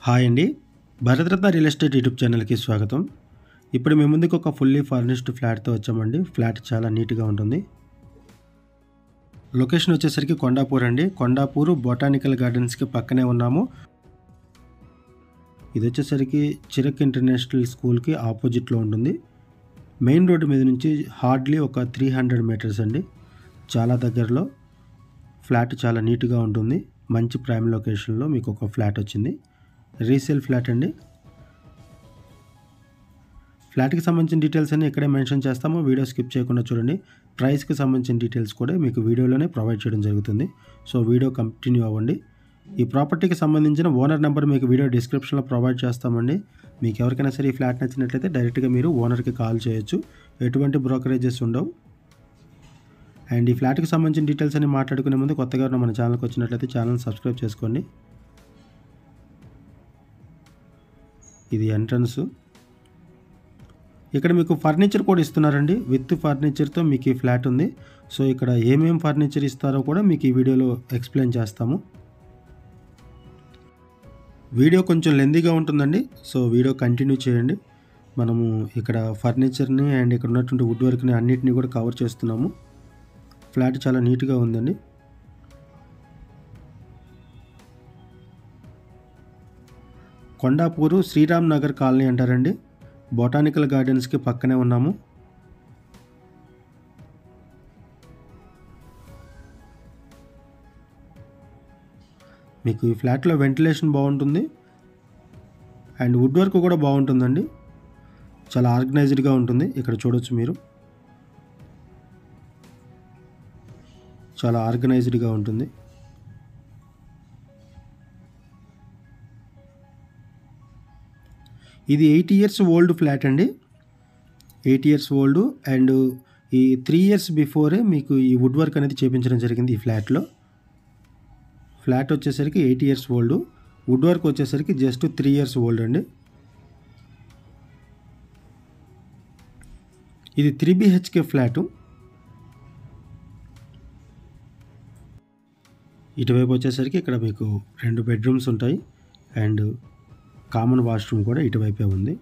hi అండి Bharat Ratna real estate YouTube ఛానల్కి స్వాగతం ఇప్పుడు మీ ముందుకు ఒక ఫుల్లీ ఫర్నిష్డ్ ఫ్లాట్తో వచ్చామండి ఫ్లాట్ చాలా నీట్గా ఉంటుంది లొకేషన్ వచ్చేసరికి కొండాపూర్ అండి కొండాపూర్ బొటానికల్ గార్డెన్స్కి పక్కనే ఉన్నాము ఇది వచ్చేసరికి చిరక్ ఇంటర్నేషనల్ స్కూల్కి ఆపోజిట్లో ఉంటుంది మెయిన్ రోడ్డు మీద నుంచి హార్డ్లీ ఒక త్రీ హండ్రెడ్ మీటర్స్ అండి చాలా దగ్గరలో ఫ్లాట్ చాలా నీట్గా ఉంటుంది మంచి ప్రైమ్ లొకేషన్లో మీకు ఒక ఫ్లాట్ వచ్చింది రీసేల్ ఫ్లాట్ అండి ఫ్లాట్కి సంబంధించిన డీటెయిల్స్ అన్ని ఇక్కడే మెన్షన్ చేస్తాము వీడియో స్కిప్ చేయకుండా చూడండి ప్రైస్కి సంబంధించిన డీటెయిల్స్ కూడా మీకు వీడియోలోనే ప్రొవైడ్ చేయడం జరుగుతుంది సో వీడియో కంటిన్యూ అవ్వండి ఈ ప్రాపర్టీకి సంబంధించిన ఓనర్ నెంబర్ మీకు వీడియో డిస్క్రిప్షన్లో ప్రొవైడ్ చేస్తామండి మీకు ఎవరికైనా సరే ఈ ఫ్లాట్ నచ్చినట్లయితే డైరెక్ట్గా మీరు ఓనర్కి కాల్ చేయొచ్చు ఎటువంటి బ్రోకరేజెస్ ఉండవు అండ్ ఈ ఫ్లాట్కి సంబంధించిన డీటెయిల్స్ అన్ని మాట్లాడుకునే ముందు కొత్తగా ఉన్న మన ఛానల్కి వచ్చినట్లయితే ఛానల్ సబ్స్క్రైబ్ చేసుకోండి ఇది ఎంట్రన్స్ ఇక్కడ మీకు ఫర్నిచర్ కూడా ఇస్తున్నారండి విత్ ఫర్నిచర్తో మీకు ఈ ఫ్లాట్ ఉంది సో ఇక్కడ ఏమేం ఫర్నిచర్ ఇస్తారో కూడా మీకు ఈ వీడియోలో ఎక్స్ప్లెయిన్ చేస్తాము వీడియో కొంచెం లెందీగా ఉంటుందండి సో వీడియో కంటిన్యూ చేయండి మనము ఇక్కడ ఫర్నిచర్ని అండ్ ఇక్కడ ఉన్నటువంటి వుడ్ వర్క్ని అన్నిటిని కూడా కవర్ చేస్తున్నాము ఫ్లాట్ చాలా నీట్గా ఉందండి కొండాపూరు శ్రీరామ్ నగర్ కాలనీ అంటారండి బొటానికల్ గార్డెన్స్కి పక్కనే ఉన్నాము మీకు ఈ ఫ్లాట్లో వెంటిలేషన్ బాగుంటుంది అండ్ వుడ్ వర్క్ కూడా బాగుంటుందండి చాలా ఆర్గనైజ్డ్గా ఉంటుంది ఇక్కడ చూడొచ్చు మీరు చాలా ఆర్గనైజ్డ్గా ఉంటుంది ఇది ఎయిట్ ఇయర్స్ ఓల్డ్ ఫ్లాట్ అండి ఎయిట్ ఇయర్స్ ఓల్డ్ అండ్ ఈ త్రీ ఇయర్స్ బిఫోరే మీకు ఈ వుడ్ వర్క్ అనేది చేపించడం జరిగింది ఈ ఫ్లాట్లో ఫ్లాట్ వచ్చేసరికి eight years old wood work వచ్చేసరికి జస్ట్ త్రీ ఇయర్స్ ఓల్డ్ అండి ఇది త్రీ బిహెచ్కే ఫ్లాటు ఇటువైపు వచ్చేసరికి ఇక్కడ మీకు రెండు బెడ్రూమ్స్ ఉంటాయి అండ్ కామన్ వాష్రూమ్ కూడా ఇటువైపే ఉంది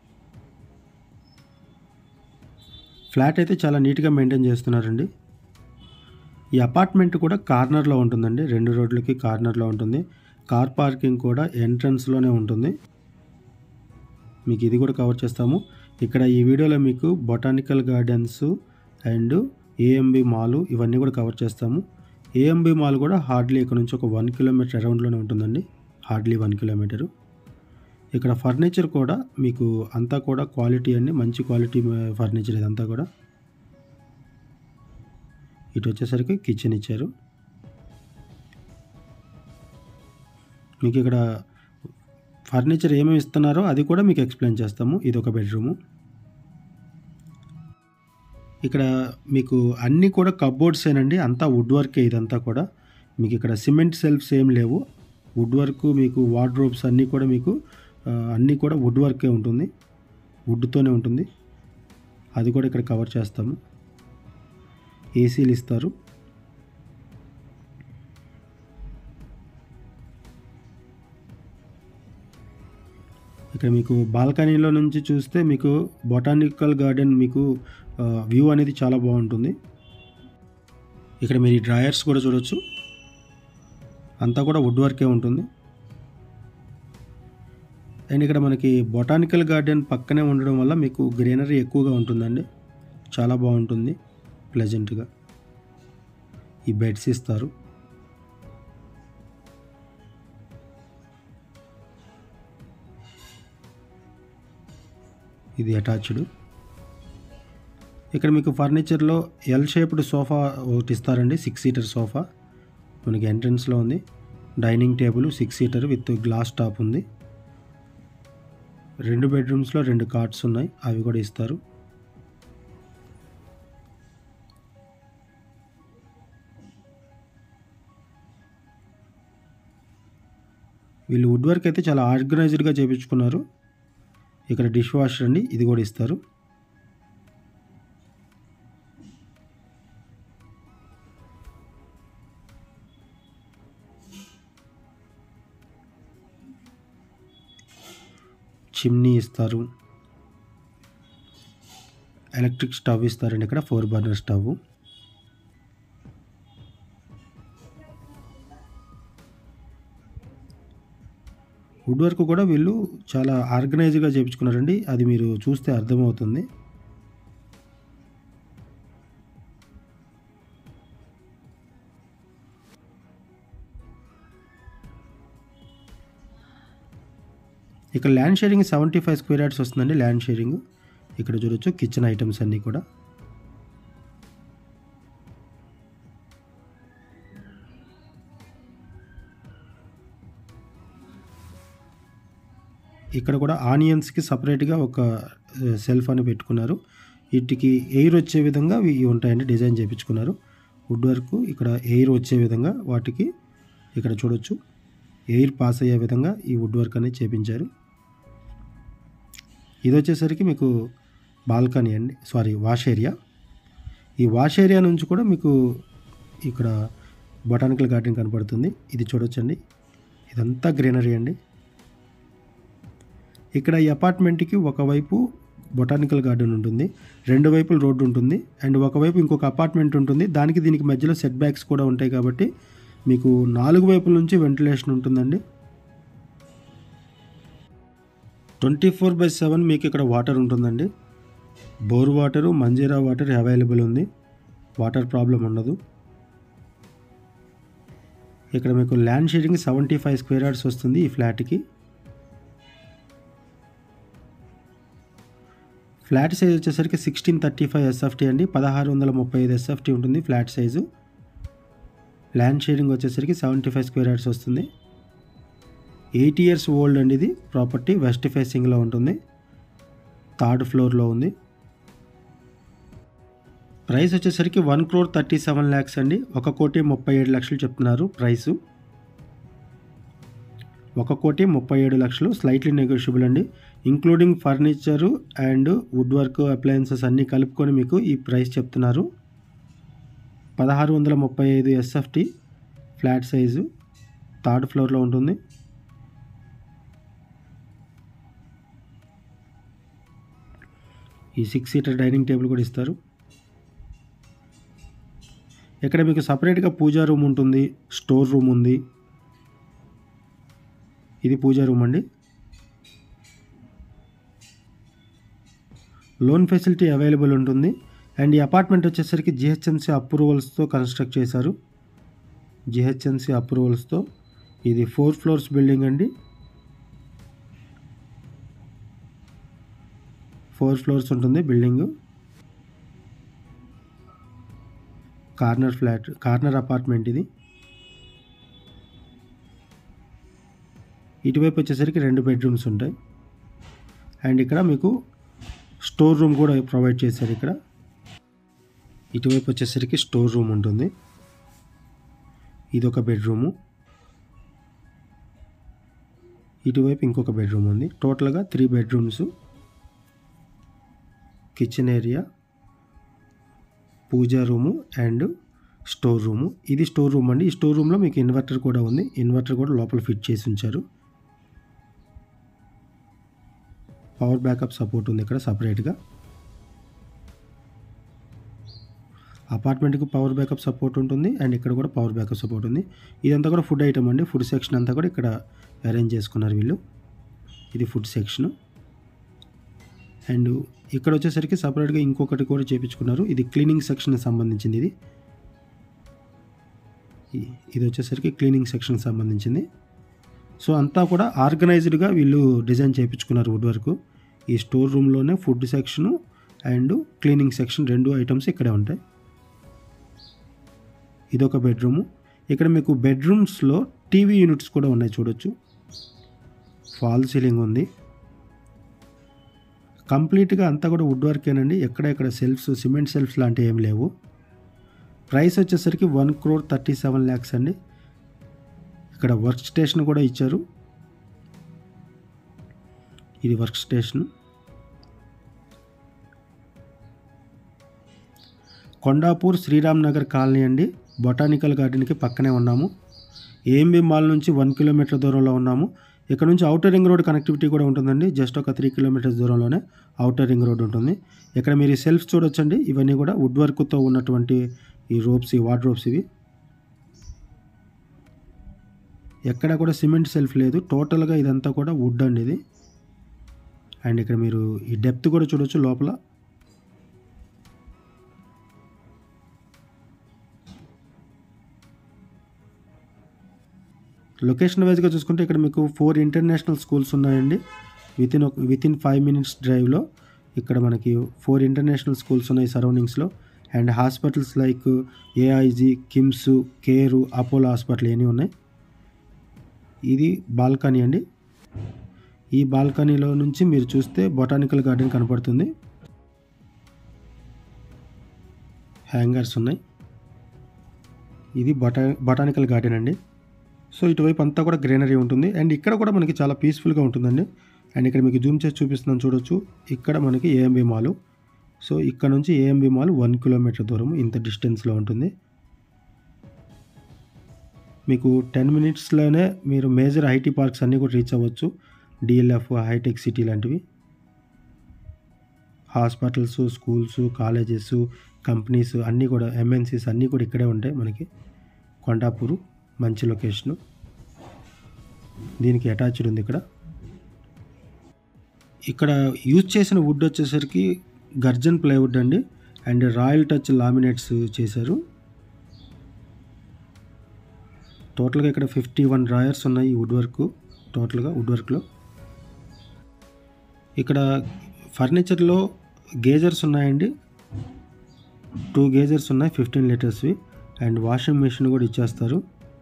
ఫ్లాట్ అయితే చాలా నీట్గా మెయింటైన్ చేస్తున్నారండి ఈ అపార్ట్మెంట్ కూడా కార్నర్లో ఉంటుందండి రెండు రోడ్లకి కార్నర్లో ఉంటుంది కార్ పార్కింగ్ కూడా ఎంట్రన్స్లోనే ఉంటుంది మీకు ఇది కూడా కవర్ చేస్తాము ఇక్కడ ఈ వీడియోలో మీకు botanical gardens and AMB mall ఇవన్నీ కూడా కవర్ చేస్తాము ఏఎంబి మాల్ కూడా హార్డ్లీ ఇక్కడ నుంచి ఒక వన్ కిలోమీటర్ అరౌండ్లోనే ఉంటుందండి హార్డ్లీ వన్ కిలోమీటరు ఇక్కడ ఫర్నిచర్ కూడా మీకు అంతా కూడా క్వాలిటీ అండి మంచి క్వాలిటీ ఫర్నిచర్ ఇదంతా కూడా ఇటు వచ్చేసరికి కిచెన్ ఇచ్చారు మీకు ఇక్కడ ఫర్నిచర్ ఏమేమి ఇస్తున్నారో అది కూడా మీకు ఎక్స్ప్లెయిన్ చేస్తాము ఇది ఒక బెడ్రూము ఇక్కడ మీకు అన్నీ కూడా కబ్బోర్డ్సేనండి అంతా వుడ్ వర్కే ఇదంతా కూడా మీకు ఇక్కడ సిమెంట్ సెల్ఫ్స్ ఏం లేవు వుడ్ వర్క్ మీకు వార్డ్రోబ్స్ అన్నీ కూడా మీకు ఆ, అన్నీ కూడా వుడ్ వర్కే ఉంటుంది వుడ్తోనే ఉంటుంది అది కూడా ఇక్కడ కవర్ చేస్తాము ఏసీలు ఇస్తారు ఇక్కడ మీకు బాల్కనీలో నుంచి చూస్తే మీకు బొటానికల్ గార్డెన్ మీకు వ్యూ అనేది చాలా బాగుంటుంది ఇక్కడ మీరు ఈ డ్రాయర్స్ కూడా చూడొచ్చు అంతా కూడా వుడ్ వర్కే ఉంటుంది అండ్ ఇక్కడ మనకి బొటానికల్ గార్డెన్ పక్కనే ఉండడం వల్ల మీకు గ్రీనరీ ఎక్కువగా ఉంటుందండి చాలా బాగుంటుంది ప్లెజెంట్గా ఈ బెడ్స్ ఇస్తారు ఇది అటాచ్డ్ ఇక్కడ మీకు ఫర్నిచర్లో ఎల్ షేప్డ్ సోఫా ఒకటి ఇస్తారండి సిక్స్ సీటర్ సోఫా మనకి ఎంట్రన్స్లో ఉంది dining table six seater with glass top ఉంది రెండు బెడ్రూమ్స్లో రెండు కార్డ్స్ ఉన్నాయి అవి కూడా ఇస్తారు వీళ్ళు వుడ్ వర్క్ అయితే చాలా ఆర్గనైజ్డ్గా చేయించుకున్నారు ఇక్కడ డిష్ వాషర్ అండి ఇది కూడా ఇస్తారు చిమ్నీ ఇస్తారు ఎలక్ట్రిక్ స్టవ్ ఇస్తారండి ఇక్కడ four burner stove wood work కూడా వీళ్ళు చాలా ఆర్గనైజ్గా చేయించుకున్నారండి అది మీరు చూస్తే అర్థమవుతుంది ఇక్కడ land sharing seventy five square yards వస్తుందండి ల్యాండ్ షేరింగ్ ఇక్కడ చూడొచ్చు కిచెన్ ఐటమ్స్ అన్నీ కూడా ఇక్కడ కూడా ఆనియన్స్కి సపరేట్గా ఒక సెల్ఫ్ అని పెట్టుకున్నారు వీటికి ఎయిర్ వచ్చే విధంగా ఇవి ఉంటాయండి డిజైన్ చేయించుకున్నారు వుడ్ వర్క్ ఇక్కడ ఎయిర్ వచ్చే విధంగా వాటికి ఇక్కడ చూడొచ్చు ఎయిర్ పాస్ అయ్యే విధంగా ఈ వుడ్ వర్క్ అనేది చేపించారు ఇది వచ్చేసరికి మీకు బాల్కనీ అండి సారీ వాష్ ఏరియా ఈ వాష్ ఏరియా నుంచి కూడా మీకు ఇక్కడ బొటానికల్ గార్డెన్ కనపడుతుంది ఇది చూడొచ్చండి ఇదంతా గ్రీనరీ అండి ఇక్కడ ఈ అపార్ట్మెంట్కి ఒకవైపు బొటానికల్ గార్డెన్ ఉంటుంది రెండు వైపులు రోడ్డు ఉంటుంది అండ్ ఒకవైపు ఇంకొక అపార్ట్మెంట్ ఉంటుంది దానికి దీనికి మధ్యలో సెట్ బ్యాక్స్ కూడా ఉంటాయి కాబట్టి మీకు నాలుగు వైపుల నుంచి వెంటిలేషన్ ఉంటుందండి ట్వంటీ ఫోర్ బై సెవెన్ మీకు ఇక్కడ వాటర్ ఉంటుందండి bore water Manjira water available ఉంది వాటర్ ప్రాబ్లం ఉండదు ఇక్కడ మీకు land sharing seventy five square yards వస్తుంది ఈ ఫ్లాట్కి ఫ్లాట్ సైజ్ వచ్చేసరికి సిక్స్టీన్ థర్టీ ఫైవ్ ఎస్ఎఫ్టీ అండి పదహారు వందల ముప్పై ఐదు ఎస్ఎఫ్టీ ఉంటుంది ఫ్లాట్ సైజు ల్యాండ్ షేరింగ్ వచ్చేసరికి సెవెంటీ ఫైవ్ స్క్వేర్ యార్డ్స్ వస్తుంది ఎయిట్ ఇయర్స్ ఓల్డ్ అండి ఇది ప్రాపర్టీ వెస్ట్ ఫేసింగ్లో ఉంటుంది థర్డ్ ఫ్లోర్లో ఉంది ప్రైస్ వచ్చేసరికి one crore thirty seven lakhs అండి ఒక కోటి ముప్పై ఏడు లక్షలు చెప్తున్నారు ప్రైసు ఒక కోటి ముప్పై ఏడు లక్షలు స్లైట్లీ నెగోషియబుల్ అండి including furniture and wood work appliances అన్నీ కలుపుకొని మీకు ఈ ప్రైస్ చెప్తున్నారు పదహారు వందల ముప్పై ఐదు ఎస్ఎఫ్టీ ఫ్లాట్ సైజు థర్డ్ ఫ్లోర్లో ఉంటుంది ఈ సిక్స్ సీటర్ డైనింగ్ టేబుల్ కూడా ఇస్తారు ఇక్కడ మీకు సపరేట్గా పూజా రూమ్ ఉంటుంది స్టోర్ రూమ్ ఉంది ఇది పూజా రూమ్ అండి లోన్ ఫెసిలిటీ అవైలబుల్ ఉంటుంది అండ్ ఈ అపార్ట్మెంట్ వచ్చేసరికి జిహెచ్ఎంసీ అప్రూవల్స్తో కన్స్ట్రక్ట్ చేశారు జిహెచ్ఎంసీ అప్రూవల్స్తో ఇది ఫోర్ ఫ్లోర్స్ బిల్డింగ్ అండి ఫోర్ ఫ్లోర్స్ ఉంటుంది building corner flat corner apartment ఇది ఇటువైపు వచ్చేసరికి రెండు బెడ్రూమ్స్ ఉంటాయి అండ్ ఇక్కడ మీకు స్టోర్ రూమ్ కూడా ప్రొవైడ్ చేశారు ఇక్కడ ఇటువైపు వచ్చేసరికి స్టోర్ రూమ్ ఉంటుంది ఇది ఒక బెడ్రూము ఇటువైపు ఇంకొక బెడ్రూమ్ ఉంది టోటల్గా three bedrooms kitchen area puja room and store room ఇది స్టోర్ రూమ్ అండి ఈ స్టోర్ రూమ్లో మీకు ఇన్వర్టర్ కూడా ఉంది ఇన్వర్టర్ కూడా లోపల ఫిట్ చేసి ఉంచారు పవర్ బ్యాకప్ సపోర్ట్ ఉంది ఇక్కడ సపరేట్గా అపార్ట్మెంట్కి పవర్ బ్యాకప్ సపోర్ట్ ఉంటుంది అండ్ ఇక్కడ కూడా పవర్ బ్యాకప్ సపోర్ట్ ఉంది ఇదంతా కూడా ఫుడ్ ఐటమ్ అండి ఫుడ్ సెక్షన్ అంతా కూడా ఇక్కడ అరేంజ్ చేసుకున్నారు వీళ్ళు ఇది ఫుడ్ సెక్షన్ అండ్ ఇక్కడ వచ్చేసరికి సపరేట్గా ఇంకొకటి కూడా చేపించుకున్నారు ఇది క్లీనింగ్ సెక్షన్కి సంబంధించింది ఇది ఇ- ఇది వచ్చేసరికి క్లీనింగ్ సెక్షన్కి సంబంధించింది సో అంతా కూడా ఆర్గనైజ్డ్గా వీళ్ళు డిజైన్ చేయించుకున్నారు వుడ్ వర్క్ ఈ స్టోర్ రూమ్లోనే food section and cleaning section రెండు ఐటమ్స్ ఇక్కడే ఉంటాయి ఇదొక బెడ్రూము ఇక్కడ మీకు బెడ్రూమ్స్లో టీవీ యూనిట్స్ కూడా ఉన్నాయి చూడొచ్చు ఫాల్ సీలింగ్ ఉంది కంప్లీట్గా అంతా కూడా వుడ్ వర్కేనండి ఎక్కడ ఇక్కడ సెల్ఫ్స్ సిమెంట్ సెల్ఫ్స్ లాంటివి ఏం లేవు ప్రైస్ వచ్చేసరికి one crore thirty seven lakhs అండి ఇక్కడ వర్క్ స్టేషన్ కూడా ఇచ్చారు ఇది work station Kondapur Sriram Nagar colony అండి బొటానికల్ గార్డెన్కి పక్కనే ఉన్నాము ఏఎంబి మాల్ నుంచి వన్ కిలోమీటర్ దూరంలో ఉన్నాము ఇక్కడ నుంచి అవుటర్ రింగ్ రోడ్ కనెక్టివిటీ కూడా ఉంటుందండి జస్ట్ ఒక త్రీ కిలోమీటర్స్ దూరంలోనే అవుటర్ రింగ్ రోడ్ ఉంటుంది ఇక్కడ మీరు సెల్ఫ్స్ చూడొచ్చండి ఇవన్నీ కూడా వుడ్ వర్క్తో ఉన్నటువంటి ఈ రోప్స్ ఈ వాటర్ రోప్స్ ఇవి ఎక్కడ కూడా సిమెంట్ సెల్ఫ్ లేదు టోటల్గా ఇదంతా కూడా వుడ్ అండి ఇది అండ్ ఇక్కడ మీరు ఈ డెప్త్ కూడా చూడొచ్చు లోపల లొకేషన్ వైజ్గా చూసుకుంటే ఇక్కడ మీకు ఫోర్ ఇంటర్నేషనల్ స్కూల్స్ ఉన్నాయండి within within five minutes డ్రైవ్లో ఇక్కడ మనకి ఫోర్ ఇంటర్నేషనల్ స్కూల్స్ ఉన్నాయి సరౌండింగ్స్లో and hospitals like AIG KIMS care Apollo hospital ఇవన్నీ ఉన్నాయి ఇది బాల్కనీ అండి ఈ బాల్కనీలో నుంచి మీరు చూస్తే బొటానికల్ గార్డెన్ కనపడుతుంది హ్యాంగర్స్ ఉన్నాయి ఇది బొటా బొటానికల్ గార్డెన్ అండి సో ఇటువైపు అంతా కూడా గ్రీనరీ ఉంటుంది అండ్ ఇక్కడ కూడా మనకి చాలా పీస్ఫుల్గా ఉంటుందండి అండ్ ఇక్కడ మీకు జూమ్ చేసి చూపిస్తున్నాను చూడొచ్చు ఇక్కడ మనకి ఏఎంబి మాల్ సో ఇక్కడ నుంచి ఏఎంబి మాల్ వన్ కిలోమీటర్ దూరం ఇంత డిస్టెన్స్లో ఉంటుంది మీకు టెన్ మినిట్స్లోనే మీరు మేజర్ ఐటీ పార్క్స్ అన్నీ కూడా రీచ్ అవ్వచ్చు డిఎల్ఎఫ్ హైటెక్ సిటీ లాంటివి హాస్పిటల్స్ స్కూల్స్ కాలేజెస్ కంపెనీస్ అన్నీ కూడా ఎంఎన్సీస్ అన్నీ కూడా ఇక్కడే ఉంటాయి మనకి కొండాపూరు మంచి లొకేషను దీనికి అటాచ్డ్ ఉంది ఇక్కడ ఇక్కడ యూజ్ చేసిన వుడ్ వచ్చేసరికి గర్జన్ ప్లైవుడ్ అండి అండ్ రాయల్ టచ్ లామినేట్స్ చేశారు టోటల్గా ఇక్కడ ఫిఫ్టీ వన్ డ్రాయర్స్ ఉన్నాయి ఈ వుడ్ వర్క్ టోటల్గా వుడ్ వర్క్లో ఇక్కడ ఫర్నిచర్లో గేజర్స్ ఉన్నాయండి టూ గేజర్స్ ఉన్నాయి ఫిఫ్టీన్ లీటర్స్వి అండ్ వాషింగ్ మెషిన్ కూడా ఇచ్చేస్తారు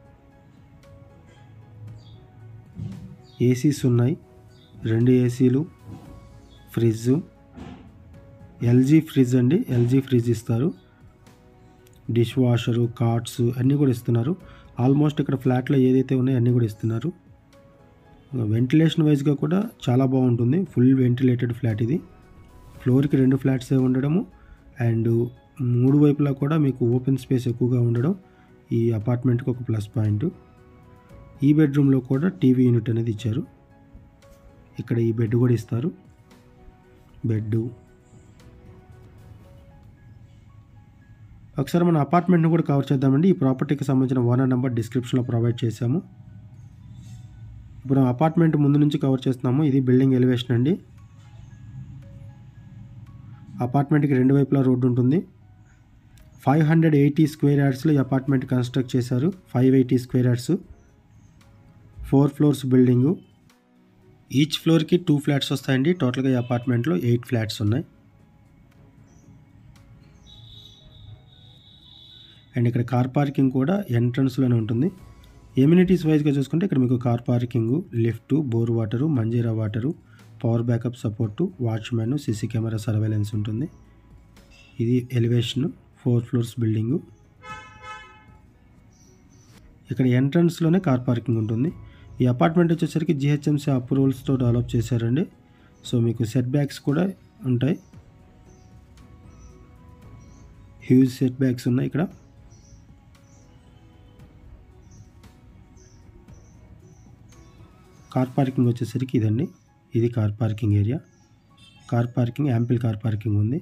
ఏసీస్ ఉన్నాయి రెండు ఏసీలు ఫ్రిడ్జ్ ఎల్జీ ఫ్రిడ్జ్ అండి ఎల్జీ ఫ్రిడ్జ్ ఇస్తారు డిష్ వాషరు కార్ట్స్ అన్నీ కూడా ఇస్తున్నారు ఆల్మోస్ట్ ఇక్కడ ఫ్లాట్లో ఏదైతే ఉన్నాయో అన్నీ కూడా ఇస్తున్నారు వెంటిలేషన్ వైజ్గా కూడా చాలా బాగుంటుంది ఫుల్ వెంటిలేటెడ్ ఫ్లాట్ ఇది ఫ్లోర్కి రెండు ఫ్లాట్సే ఉండడము అండ్ మూడు వైపులా కూడా మీకు ఓపెన్ స్పేస్ ఎక్కువగా ఉండడం ఈ అపార్ట్మెంట్కి ఒక ప్లస్ పాయింట్ ఈ బెడ్రూమ్లో కూడా టీవీ యూనిట్ అనేది ఇచ్చారు ఇక్కడ ఈ బెడ్ కూడా ఇస్తారు బెడ్ ఒకసారి మన అపార్ట్మెంట్ని కూడా కవర్ చేద్దామండి ఈ ప్రాపర్టీకి సంబంధించిన ఓనర్ నెంబర్ డిస్క్రిప్షన్లో ప్రొవైడ్ చేశాము ఇప్పుడు అపార్ట్మెంట్ ముందు నుంచి కవర్ చేస్తున్నాము ఇది బిల్డింగ్ ఎలివేషన్ అండి అపార్ట్మెంట్కి రెండు వైపులా రోడ్డు ఉంటుంది ఫైవ్ హండ్రెడ్ ఎయిటీ స్క్వేర్ యార్డ్స్లో ఈ అపార్ట్మెంట్ కన్స్ట్రక్ట్ చేశారు five eighty square yards four floors building each ఫ్లోర్కి టూ ఫ్లాట్స్ వస్తాయండి టోటల్గా ఈ అపార్ట్మెంట్లో ఎయిట్ ఫ్లాట్స్ ఉన్నాయి అండ్ ఇక్కడ కార్ పార్కింగ్ కూడా ఎంట్రన్స్లోనే ఉంటుంది ఎమ్యూనిటీస్ వైజ్గా చూసుకుంటే ఇక్కడ మీకు car parking lift bore water Manjira water power backup support watchman CC camera surveillance ఉంటుంది ఇది ఎలివేషన్ ఫోర్ ఫ్లోర్స్ బిల్డింగు ఇక్కడ ఎంట్రన్స్లోనే కార్ పార్కింగ్ ఉంటుంది ఈ అపార్ట్మెంట్ వచ్చేసరికి జిహెచ్ఎంసీ అప్రూవల్స్తో డెవలప్ చేశారండి సో మీకు సెట్ బ్యాక్స్ కూడా ఉంటాయి హ్యూజ్ సెట్ బ్యాక్స్ ఉన్నాయి ఇక్కడ కార్ పార్కింగ్ వచ్చేసరికి ఇదండి ఇది car parking area car parking ample car parking ఉంది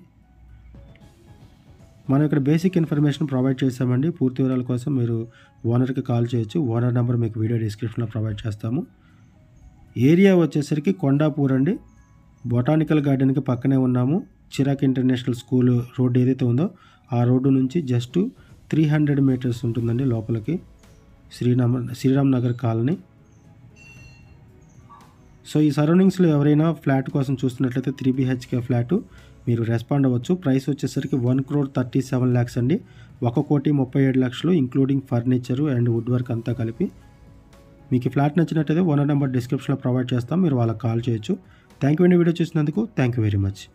మనం ఇక్కడ బేసిక్ ఇన్ఫర్మేషన్ ప్రొవైడ్ చేస్తామండి పూర్తి వివరాల కోసం మీరు ఓనర్కి కాల్ చేయొచ్చు ఓనర్ నెంబర్ మీకు వీడియో డిస్క్రిప్షన్లో ప్రొవైడ్ చేస్తాము ఏరియా వచ్చేసరికి కొండాపూర్ అండి బొటానికల్ గార్డెన్కి పక్కనే ఉన్నాము చిరాక్ ఇంటర్నేషనల్ స్కూల్ రోడ్డు ఏదైతే ఉందో ఆ రోడ్డు నుంచి జస్ట్ త్రీ హండ్రెడ్ మీటర్స్ ఉంటుందండి లోపలికి శ్రీరామ శ్రీరామ్ నగర్ కాలనీ సో ఈ సరౌండింగ్స్లో ఎవరైనా ఫ్లాట్ కోసం చూస్తున్నట్లయితే త్రీ బీహెచ్కే ఫ్లాట్ మీరు రెస్పాండ్ అవ్వచ్చు ప్రైస్ వచ్చేసరికి one crore thirty seven lakhs అండి ఒక కోటి ముప్పై ఏడు లక్షలు including furniture and wood work అంతా కలిపి మీకు ఈ ఫ్లాట్ నచ్చినట్టయితే ఓనర్ నెంబర్ డిస్క్రిప్షన్లో ప్రొవైడ్ చేస్తాం మీరు వాళ్ళకి కాల్ చేయొచ్చు థ్యాంక్ యూ అండి వీడియో చూసినందుకు థ్యాంక్ యూ వెరీ మచ్